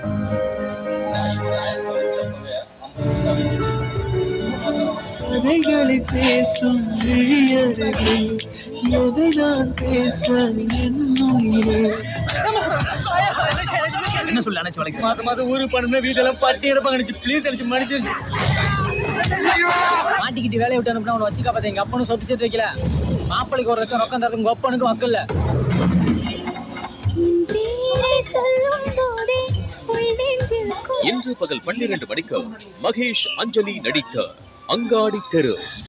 கதைகளை பேசும் விழியருகில் எதை நான் பேச என்னுயிரே என்ன சொல்லி நினைச்சு வளைச்சு மாசம் மாசம் ஊருக்கு போனோம்னா வீட்டெல்லாம் பட்டி எடுப்பாங்க நினைச்சு ப்ளீஸ் அடிச்சு மன்னிச்சிருச்சு மாட்டிக்கிட்டு வேலையை விட்டு அனுப்புனா உன்னை வச்சுக்கா பார்த்தா எங்க அப்பனும் சொத்து சேர்த்து வைக்கல மாப்பிளைக்கு ஒரு லட்சம் ரொக்கம் தரது உங்க அப்பனுக்கு வக்கல்ல பேரை சொல்லும் போதே உள் நெஞ்சில் இன்று பகல் பன்னிரண்டு மணிக்கு மகேஷ் அஞ்சலி நடித்த அங்காடி தெரு